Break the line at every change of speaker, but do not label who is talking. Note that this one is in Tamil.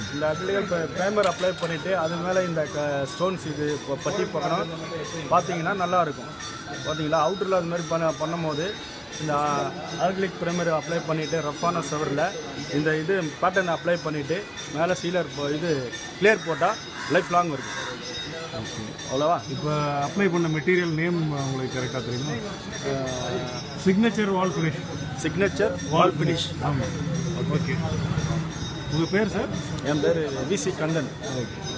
இந்த அக்ரிலிக்கல் ப்ரைமர் அப்ளை பண்ணிவிட்டு அது மேலே இந்த ஸ்டோன்ஸ் இது இப்போ பட்டி பக்கம் பார்த்தீங்கன்னா நல்லா இருக்கும் பார்த்தீங்களா அவுட்டரில் அது மாதிரி பண்ண பண்ணும்போது இந்த ஆர்கிலிக் ப்ரைமர் அப்ளை பண்ணிவிட்டு ரஃப்பான செவரில் இந்த இது பேட்டர்ன் அப்ளை பண்ணிவிட்டு மேலே சீலர் இது கிளியர் போட்டால் லைஃப் லாங் இருக்கும் அவ்வளோவா
இப்போ அப்ளை பண்ண மெட்டீரியல் நேம் உங்களுக்கு கரெக்டாக தெரியுமா signature wall finish
signature wall finish
ஆமாம் ஓகே உங்கள் பேர் சார்
என் பேர் விசி கந்தன்
ஓகே